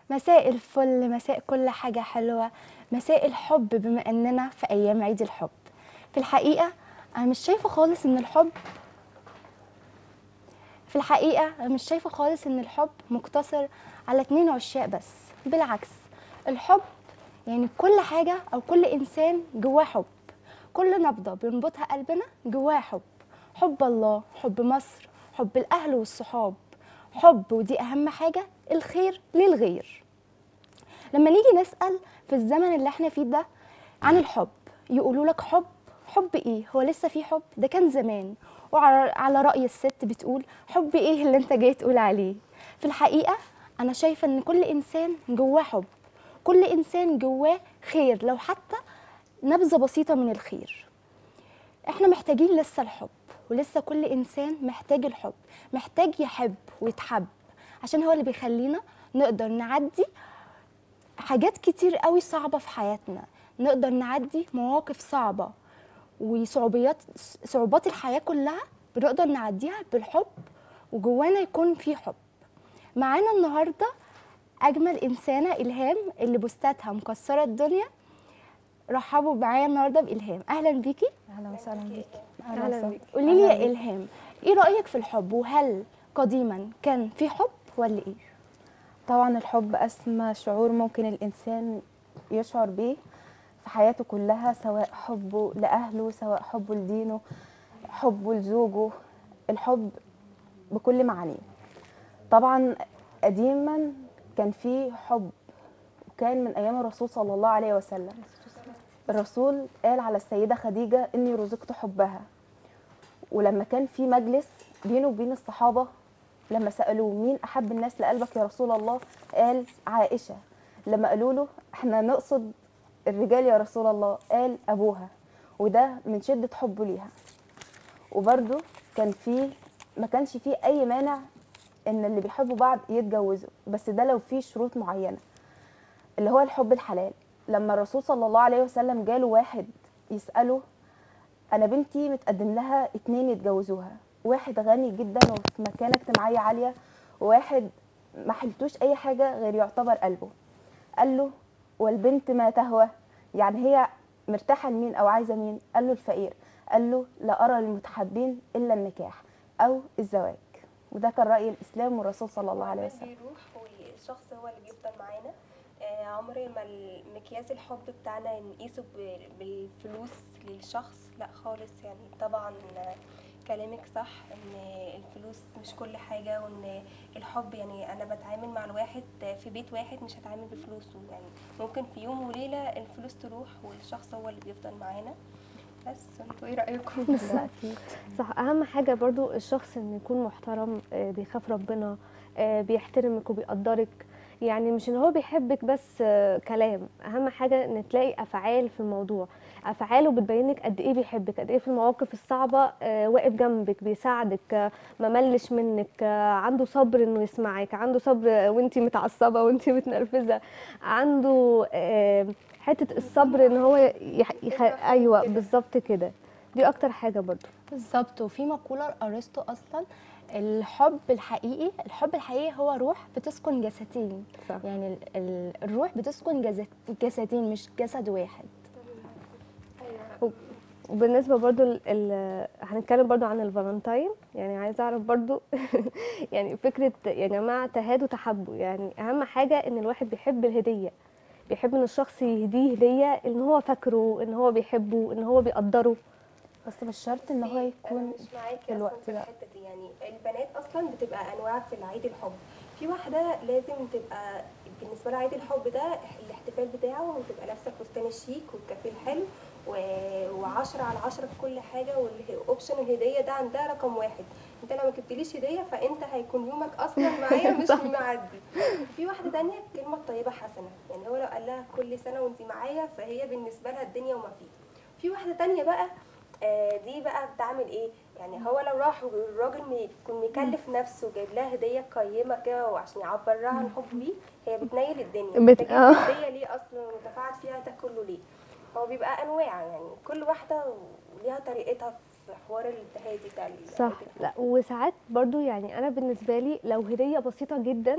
مساء الفل مساء كل حاجة حلوة مساء الحب بما أننا في أيام عيد الحب في الحقيقة أنا مش شايفة خالص إن الحب في الحقيقة أنا مش شايفة خالص إن الحب مقتصر على اتنين عشاق بس بالعكس الحب يعني كل حاجة أو كل إنسان جواه حب كل نبضة بينبضها قلبنا جواه حب حب الله حب مصر حب الأهل والصحاب حب ودي أهم حاجة الخير للغير لما نيجي نسأل في الزمن اللي احنا فيه ده عن الحب يقولوا لك حب حب ايه هو لسه في حب ده كان زمان وعلى على رأي الست بتقول حب ايه اللي انت جاي تقول عليه في الحقيقة انا شايفة ان كل انسان جواه حب كل انسان جواه خير لو حتى نبذة بسيطة من الخير احنا محتاجين لسه الحب ولسه كل انسان محتاج الحب محتاج يحب ويتحب عشان هو اللي بيخلينا نقدر نعدي حاجات كتير قوي صعبة في حياتنا نقدر نعدي مواقف صعبة وصعوبيات صعوبات الحياة كلها بنقدر نعديها بالحب وجوانا يكون في حب معانا النهاردة أجمل إنسانة إلهام اللي بوستاتها مكسرة الدنيا رحبوا معايا النهاردة بإلهام أهلا بيكي اهلا وسهلا بيكي أهلا بيكي قولي لي يا إلهام إيه رأيك في الحب وهل قديما كان في حب ولا إيه؟ طبعا الحب اسمى شعور ممكن الانسان يشعر بيه في حياته كلها سواء حبه لاهله سواء حبه لدينه حبه لزوجه الحب بكل معانيه طبعا قديما كان في حب وكان من ايام الرسول صلى الله عليه وسلم الرسول قال على السيده خديجه اني رزقت حبها ولما كان في مجلس بينه وبين الصحابه لما سالوه مين احب الناس لقلبك يا رسول الله قال عائشه لما قالوا له احنا نقصد الرجال يا رسول الله قال ابوها وده من شده حبه ليها وبرده كان في ما كانش فيه اي مانع ان اللي بيحبوا بعض يتجوزوا بس ده لو في شروط معينه اللي هو الحب الحلال لما الرسول صلى الله عليه وسلم جاله واحد يساله انا بنتي متقدم لها اتنين يتجوزوها واحد غني جدا وفي مكانه اجتماعيه عاليه وواحد ما حلتوش اي حاجه غير يعتبر قلبه قال له والبنت ما تهوى يعني هي مرتاحه لمين او عايزه مين قال له الفقير قال له لا ارى للمتحابين الا النكاح او الزواج وده كان راي الاسلام والرسول صلى الله عليه وسلم بيروح والشخص هو اللي بيفضل معانا آه، عمر ما المقياس الحب بتاعنا نقيسه ب- بالفلوس للشخص لا خالص يعني طبعا آه، كلامك صح ان الفلوس مش كل حاجة وان الحب يعني انا بتعامل مع الواحد في بيت واحد مش هتعامل بفلوسه يعني ممكن في يوم وليلة الفلوس تروح والشخص هو اللي بيفضل معانا بس انتوا ايه رأيكم؟ ده اكيد صح اهم حاجه برضو الشخص انه يكون محترم آه، بيخاف ربنا آه، بيحترمك وبيقدرك يعني مش ان هو بيحبك بس آه، كلام اهم حاجه ان تلاقي افعال في الموضوع افعاله بتبينك قد ايه بيحبك قد ايه في المواقف الصعبه آه، واقف جنبك بيساعدك آه، ما ملش منك آه، عنده صبر انه يسمعك عنده صبر آه، وانتي متعصبه وانتي متنرفزه عنده آه، حته الصبر ان هو يح... يخ... ايوه بالظبط كده دي اكتر حاجه برضو بالظبط وفي مقولة لأرسطو أصلا الحب الحقيقي الحب الحقيقي هو روح بتسكن جسدين صح. يعني ال- ال- الروح بتسكن جسد جسدين مش جسد واحد وبالنسبه برضو ال... ال... هنتكلم برضو عن الفالنتاين يعني عايزه اعرف برضو يعني فكره يا جماعه تهادوا تحبوا يعني اهم حاجه ان الواحد بيحب الهديه بيحب ان الشخص يهديه هديه ان هو فاكره ان هو بيحبه ان هو بيقدره بس مش شرط ان هو أنا يكون مش معاكي في اصلا الوقت في ده. الحته دي يعني البنات اصلا بتبقى انواع في العيد الحب في واحده لازم تبقى بالنسبه لها عيد الحب ده الاحتفال بتاعه وتبقى لابسه الفستان الشيك والكافيه الحلو و10 على 10 في كل حاجه والاوبشن الهديه ده عندها رقم واحد انت لو ما جبتليش هديه فانت هيكون يومك اصلا معايا مش معدي في واحده تانية كلمه طيبه حسنه يعني هو لو قال لها كل سنه وانت معايا فهي بالنسبه لها الدنيا وما فيها في واحده تانية بقى آه، دي بقى بتعمل ايه يعني هو لو راح والراجل مي- يكون مكلف نفسه جايب لها هديه قيمه كده وعشان يعبر لها عن حبه ليه هي بتنيل الدنيا بت- انت جبت آه. هديه ليه اصلا ودفعت فيها ده كله ليه هو بيبقى انواع يعني كل واحده وليها طريقتها في حوار التهادي بتاع ال- صح لا وساعات برضو يعني انا بالنسبه لي لو هديه بسيطه جدا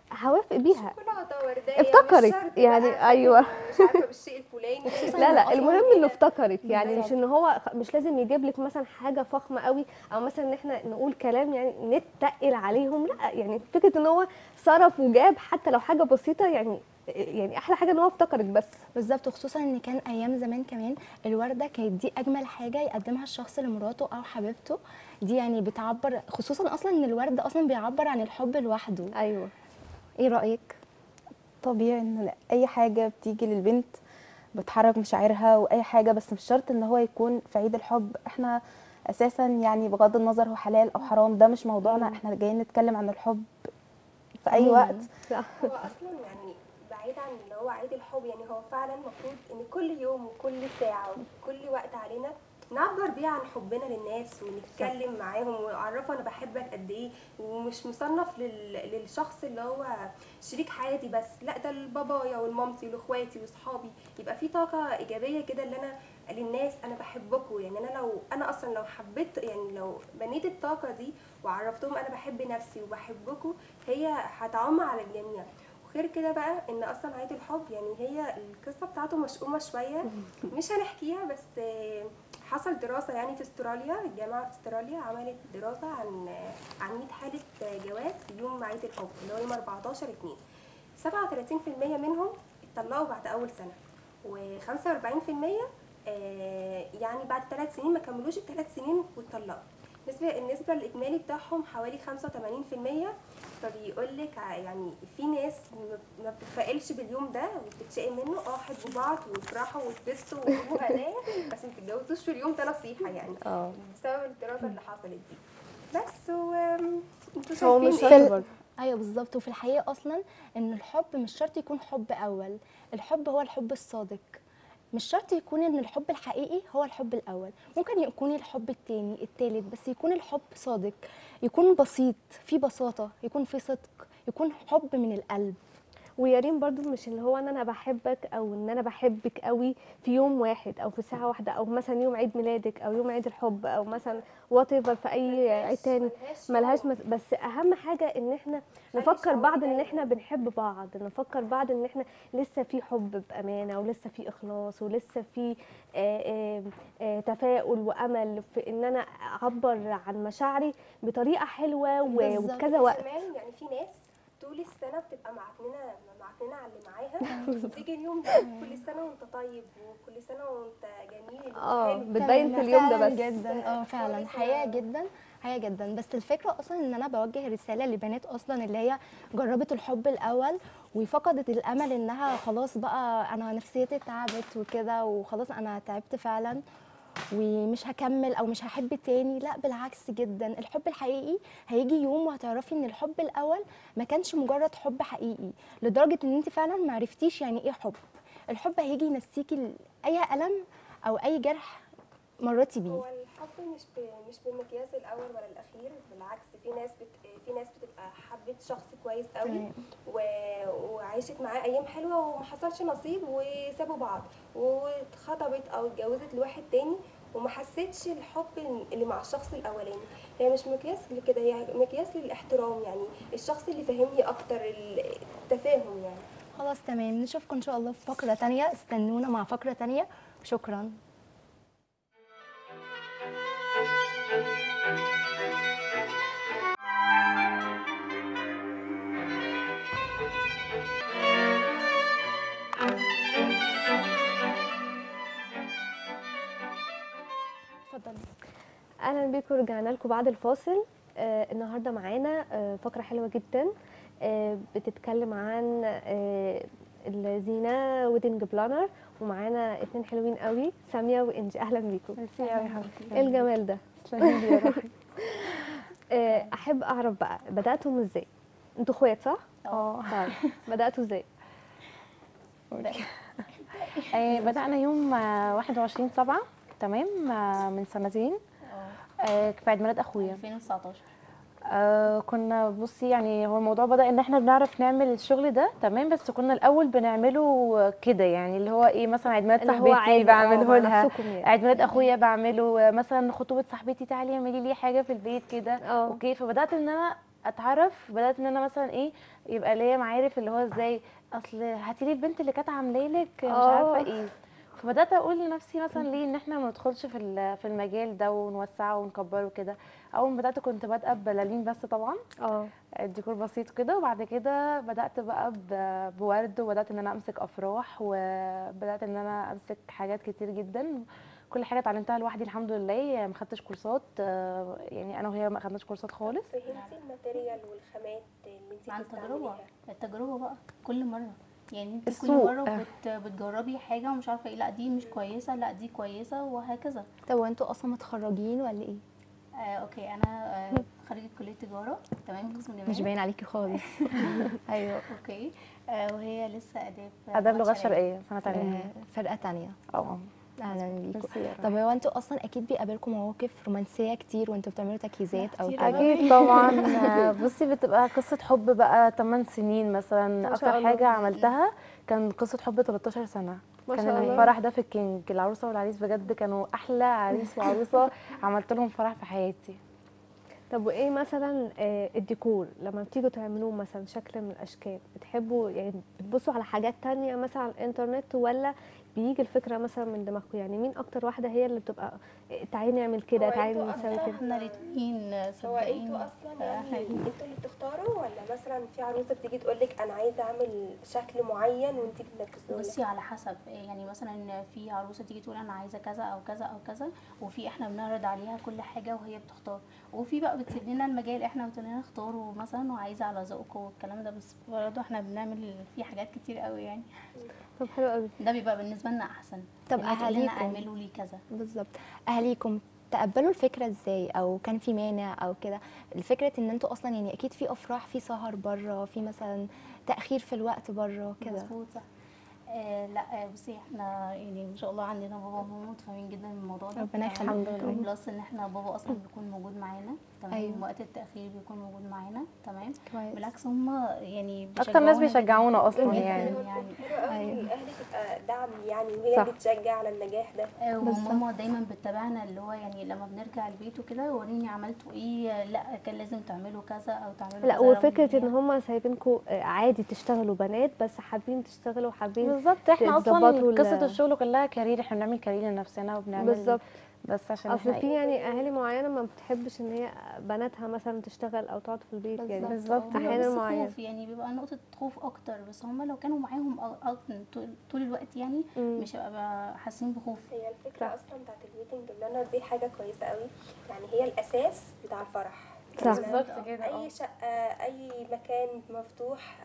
هوافق بيها شوكولاته ورديه افتكرت، مش شرط يعني بقى أيوة. مش عارفه بالشيء الفلاني لا لا أصلاً المهم كده. انه افتكرت يعني مش بالظبط. ان هو خ- مش لازم يجيب لك مثلا حاجه فخمه قوي او مثلا ان احنا نقول كلام يعني نتقل عليهم لا يعني فكره ان هو صرف وجاب حتى لو حاجه بسيطه يعني يعني احلى حاجه ان هو افتكرك بس بالظبط خصوصا ان كان ايام زمان كمان الورده كانت دي اجمل حاجه يقدمها الشخص لمراته او حبيبته دي يعني بتعبر خصوصا اصلا ان الورد اصلا بيعبر عن الحب لوحده ايوه ايه رايك طبيعي ان اي حاجه بتيجي للبنت بتحرك مشاعرها واي حاجه بس مش شرط ان هو يكون في عيد الحب احنا اساسا يعني بغض النظر هو حلال او حرام ده مش موضوعنا احنا جايين نتكلم عن الحب في اي عموماً. وقت صح هو اصلا يعني بعيد عن اللي هو عيد الحب يعني هو فعلا المفروض ان كل يوم وكل ساعه وكل وقت علينا نعبر بيه عن حبنا للناس ونتكلم معاهم ونعرفه انا بحبك قد ايه ومش مصنف لل... للشخص اللي هو شريك حياتي بس لا ده لبابايا ولمامتي ولاخواتي واصحابي يبقى في طاقه ايجابيه كده اللي انا للناس انا بحبكم يعني انا لو انا اصلا لو حبيت يعني لو بنيت الطاقه دي وعرفتهم انا بحب نفسي وبحبكم هي هتعم على الجميع وغير كده بقى ان اصلا عيد الحب يعني هي القصه بتاعته مشؤومه شويه مش هنحكيها بس آه، حصل دراسه يعني في استراليا الجامعه في استراليا عملت دراسه عن آه، عن 100 حاله آه، جواز في يوم عيد الحب اللي هو يوم 14 2 37% منهم اتطلقوا بعد اول سنه و45% آه، يعني بعد ثلاث سنين ما كملوش الثلاث سنين واتطلقوا النسبة النسبة الإجمالي بتاعهم حوالي 85% فبيقول لك يعني في ناس ما- ما بتتفائلش باليوم ده وبتتشائم منه اه حبوا بعض وافرحوا واتبسطوا وجيبوا هدايا بس ما تتجوزوش في اليوم ده نصيحة يعني اه بسبب الدراسة اللي حصلت دي بس و انتوا هو مش شايفين في ايه؟ ال- برضه ايوه بالظبط وفي الحقيقه اصلا ان الحب مش شرط يكون حب اول الحب هو الحب الصادق مش شرط يكون ان الحب الحقيقي هو الحب الاول ممكن يكون الحب التاني التالت بس يكون الحب صادق يكون بسيط في بساطه يكون في صدق يكون حب من القلب ويا ريم برضو مش اللي هو ان انا بحبك او ان انا بحبك قوي في يوم واحد او في ساعه واحده او مثلا يوم عيد ميلادك او يوم عيد الحب او مثلا وات في اي عيد تاني ملهاش مس... بس اهم حاجه ان احنا نفكر شعور بعض ان دايما. احنا بنحب بعض نفكر بعض ان احنا لسه في حب بامانه ولسه في اخلاص ولسه في آه، آه، آه، تفاؤل وامل في ان انا اعبر عن مشاعري بطريقه حلوه و- بالظبط. وبكذا وقت كمان يعني في ناس طول السنة بتبقى معكننة معكننة على اللي معاها تيجي اليوم ده كل سنة وانت طيب وكل سنة وانت جميل اه وحلو. بتبين في اليوم ده فعلاً بس جدا اه فعلا خالص حقيقه أنا- جدا حقيقه جدا بس الفكره اصلا ان انا بوجه رساله لبنات اصلا اللي هي جربت الحب الاول وفقدت الامل انها خلاص بقى انا نفسيتي تعبت وكده وخلاص انا تعبت فعلا ومش هكمل او مش هحب تاني لا بالعكس جدا الحب الحقيقي هيجي يوم وهتعرفي ان الحب الاول ما كانش مجرد حب حقيقي لدرجه ان انت فعلا ما عرفتيش يعني ايه حب الحب هيجي ينسيكي ال- اي الم او اي جرح مريتي بيه هو الحب مش ب... مش بالمقياس الاول ولا الاخير بالعكس في ناس بت... في ناس بتبقى حبت شخص كويس قوي تمام. و... وعاشت معاه ايام حلوه وما حصلش نصيب وسابوا بعض واتخطبت او اتجوزت لواحد تاني وما حسيتش الحب اللي مع الشخص الاولاني هي مش مقياس لكده هي مقياس للاحترام يعني الشخص اللي فهمني اكتر التفاهم يعني خلاص تمام نشوفكم ان شاء الله في فقره تانية استنونا مع فقره تانية شكرا اتفضلي اهلا بيكم رجعنا لكم بعد الفاصل آه النهارده معانا آه فقره حلوه جدا آه بتتكلم عن آه الزينه ويدنج بلانر ومعانا اتنين حلوين قوي ساميه وانجي اهلا بيكم ميرسي قوي يا حبيبتي ايه الجمال ده تسلمي لي يا روحي آه احب اعرف بقى بداتم ازاي انتوا اخوات صح اه طيب بداتوا ازاي آه، بدأنا يوم آه، 21 سبعة تمام آه، من سنتين آه، في عيد ميلاد اخويا 2019 آه كنا بصي يعني هو الموضوع بدأ ان احنا بنعرف نعمل الشغل ده تمام بس كنا الاول بنعمله كده يعني اللي هو ايه مثلا عيد ميلاد اللي هو صاحبتي عادي، آه، بعمله مع لها نفسكم يعني. عيد ميلاد اخويا بعمله آه، مثلا خطوبة صاحبتي تعالي اعملي لي حاجة في البيت كده اه اوكي فبدأت ان انا اتعرف بدات ان انا مثلا ايه يبقى ليا معارف اللي هو ازاي اصل هاتي لي البنت اللي كانت عامله لك مش آه. عارفه ايه فبدات اقول لنفسي مثلا ليه ان احنا ما ندخلش في ال- في المجال ده ونوسعه ونكبره كده اول ما بدات كنت بادئه ببلالين بس طبعا اه الديكور بسيط كده وبعد كده بدات بقى ب- بورد وبدات ان انا امسك افراح وبدات ان انا امسك حاجات كتير جدا كل حاجه اتعلمتها لوحدي الحمد لله ما خدتش كورسات آه، يعني انا وهي ما خدناش كورسات خالص فهمتي الماتيريال والخامات اللي انت عن تجربة بتستعمليها التجربة بقى كل مرة يعني انت كل السوق. مرة بت بتجربي حاجة ومش عارفة ايه لا دي مش كويسة لا دي كويسة وهكذا طب وانتوا اصلا متخرجين ولا ايه آه اوكي انا آه خريجة كلية تجارة تمام قسم جمال مش باين عليكي خالص ايوه اوكي آه وهي لسه اداب اداب لغات شرقيه سنه تانية آه، فرقه تانية اه اهلا بيكم ميرسي يا طب هو انتوا اصلا اكيد بيقابلكم مواقف رومانسيه كتير وانتوا بتعملوا تجهيزات او كتير كده أوي. اكيد طبعا آه، بصي بتبقى قصه حب بقى 8 سنين مثلا ما شاء اكتر الله. حاجه عملتها كان قصه حب 13 سنه ما كان شاء الله. الفرح ده في الكينج العروسه والعريس بجد كانوا احلى عريس وعروسه عملت لهم فرح في حياتي طب وايه مثلا آه، الديكور لما بتيجوا تعملوه مثلا شكل من الاشكال بتحبوا يعني بتبصوا على حاجات تانية مثلا على الانترنت ولا بيجي الفكره مثلا من دماغكم يعني مين اكتر واحده هي اللي بتبقى آه، تعالي نعمل كده هو تعالي انتوا نسوي أصلاً كده احنا الاتنين آه، هو صدقيني انتوا اصلا آه، يعني حلو. انتوا اللي بتختاروا ولا مثلا في عروسه بتيجي تقول لك انا عايزه اعمل شكل معين وانت بتنفذوه بصي على حسب يعني مثلا في عروسه تيجي تقول انا عايزه كذا او كذا او كذا وفي احنا بنعرض عليها كل حاجه وهي بتختار وفي بقى بتسيب لنا المجال احنا بتقول لنا اختاروا مثلا وعايزه على ذوقكم والكلام ده بس برضه احنا بنعمل فيه حاجات كتير قوي يعني طب حلو قوي ده بيبقى بالنسبه لنا احسن طب إن هي تقول لنا أهاليكم؟ اعملوا لي كذا بالظبط اهاليكم تقبلوا الفكره ازاي او كان في مانع او كده الفكره ان انتوا اصلا يعني اكيد في افراح في سهر بره في مثلا تاخير في الوقت بره كده مظبوط صح آه لا آه بصي احنا يعني ما شاء الله عندنا بابا وماما متفاهمين جدا من الموضوع ده ربنا تمام؟ يخليهم. الحمد لله. بلس ان احنا بابا اصلا بيكون موجود معانا تمام أيوة. وقت التاخير بيكون موجود معانا تمام كويس بالعكس هم يعني اكتر ناس بيشجعونا بيشجعونا اصلا جداً يعني جداً يعني حلو قوي أيوة. ان الاهل تبقى دعم يعني وهي صح. اللي بتشجع على النجاح ده آه، وماما دايما بتتابعنا اللي هو يعني لما بنرجع البيت وكده وريني عملتوا ايه لا كان لازم تعملوا كذا او تعملوا لا كذا وفكره رغم ان هم سايبينكم عادي تشتغلوا بنات بس حابين تشتغلوا حابين بالظبط احنا اصلا تظبطوا ال- قصه الشغل كلها كارير احنا بنعمل كارير لنفسنا وبنعمل بالظبط بس عشان اصل احنا في يعني اهالي معينه ما بتحبش ان هي بناتها مثلا تشتغل او تقعد في البيت يعني بالظبط هو أحياناً بس معينة. خوف يعني بيبقى نقطة خوف أكتر بس هم لو كانوا معاهم أ- أ- طول- طول الوقت يعني مم. مش هيبقى حاسين بخوف هي الفكره صح. اصلا بتاعت الميتنج بلانر دي حاجه كويسه قوي يعني هي الاساس بتاع الفرح صح. يعني بالظبط كده، اه. اي شقه اي مكان مفتوح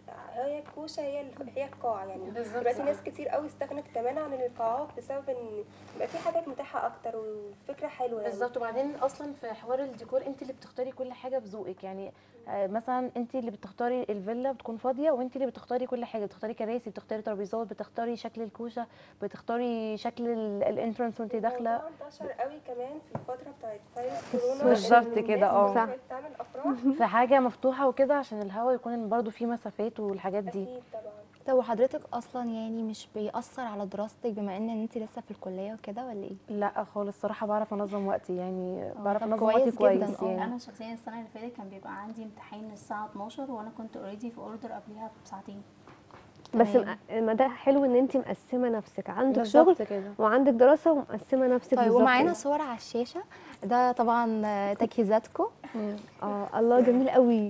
هي الكوشه هي ال- هي القاع يعني بالظبط. دلوقتي ناس كتير قوي استغنت كمان عن القاعات بسبب ان بقى في حاجات متاحه اكتر والفكره حلوه يعني بالظبط وبعدين اصلا في حوار الديكور انت اللي بتختاري كل حاجه بذوقك يعني آه، مثلا انت اللي بتختاري الفيلا بتكون فاضيه وانت اللي بتختاري كل حاجه بتختاري كراسي بتختاري ترابيزات بتختاري شكل الكوشه بتختاري شكل الانترنس وانت داخله الموضوع انتشر قوي كمان في الفتره بتاعت فيروس كورونا بالظبط إن كده، الناس اه. بقت تعمل افراح في حاجه مفتوحه وكده عشان الهواء يكون برضو فيه مسافات والحاجات دي اكيد طبعا طب وحضرتك اصلا يعني مش بيأثر على دراستك بما ان انت لسه في الكليه وكده ولا ايه لا خالص صراحه بعرف انظم وقتي يعني بعرف طب انظم كويس وقتي جداً، كويس اه. يعني أنا شخصيا السنة اللي فاتت كان بيبقى عندي امتحان الساعة 12 وأنا كنت اوريدي في أوردر قبلها بساعتين بس تمام. م- ما ده حلو ان انت مقسمه نفسك عندك شغل بالظبط كده وعندك دراسه ومقسمه نفسك طيب بالظبط ومعانا صور على الشاشه ده طبعا آه، تجهيزاتكم اه الله جميل قوي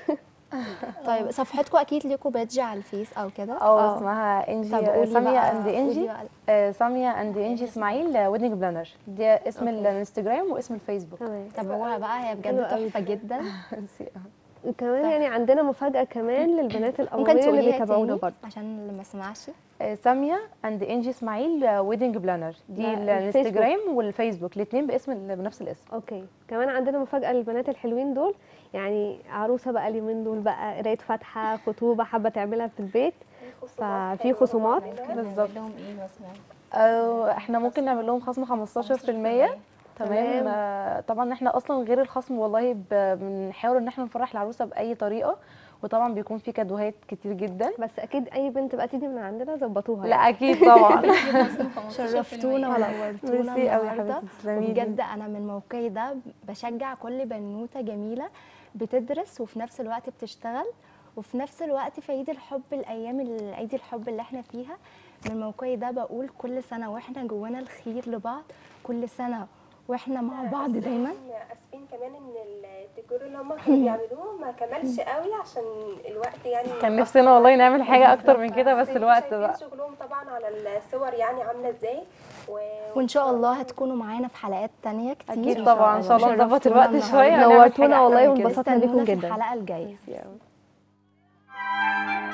طيب صفحتكم اكيد ليكوا بادج على الفيس او كده اه اسمها انجي طب قولي ساميه بقى- اند قولي انجي بقى آه، ساميه اند انجي اسماعيل ويدنج بلانر دي اسم أوكي. الانستجرام واسم الفيسبوك تمام طب هو بقى هي حلو بجد قوي. تحفه جدا وكمان يعني عندنا مفاجاه كمان للبنات ممكن الامويه اللي تقوليها بيتابعونا تاني برضه عشان اللي ما سمعش آه، ساميه اند انجي اسماعيل ويدنج بلانر دي لا، الانستجرام والفيسبوك الاثنين باسم ال- بنفس الاسم اوكي كمان عندنا مفاجاه للبنات الحلوين دول يعني عروسه بقى اليومين دول بقى قرايه فاتحه خطوبه حابه تعملها في البيت ففي حلوة خصومات؟ معانا. بالظبط. نعمل لهم ايه مثلا آه، احنا ممكن نعمل لهم خصم 15% تمام تمام. آه، طبعا احنا اصلا غير الخصم والله ب- بنحاول ان احنا نفرح العروسه باي طريقه وطبعا بيكون في كادوهات كتير جدا بس اكيد اي بنت بقى تيجي من عندنا ظبطوها لا اكيد طبعا شرفتونا ونورتونا ميرسي قوي يا النهارده حبيبتي تسلمي لي. وبجد انا من موقعي ده بشجع كل بنوته جميله بتدرس وفي نفس الوقت بتشتغل وفي نفس الوقت في عيد الحب الايام ال- عيد الحب اللي احنا فيها من موقعي ده بقول كل سنه واحنا جوانا الخير لبعض كل سنه واحنا مع بعض دايما اسفين كمان ان الديكور اللي هم كانوا بيعملوه ما كملش قوي عشان الوقت يعني كان نفسنا والله نعمل حاجه اكتر من كده بس انتوا الوقت شايفين بقى شغلهم طبعا على الصور يعني عامله ازاي و... وان شاء الله هتكونوا معانا في حلقات تانية كتير اكيد طبعا ان شاء الله نظبط شرفتونا الوقت شويه النهاردة. ونعمل نورتونا حاجة والله أحلى من كده. وانبسطنا بيكم استنونا في جدا الحلقه الجايه ميرسي أوي.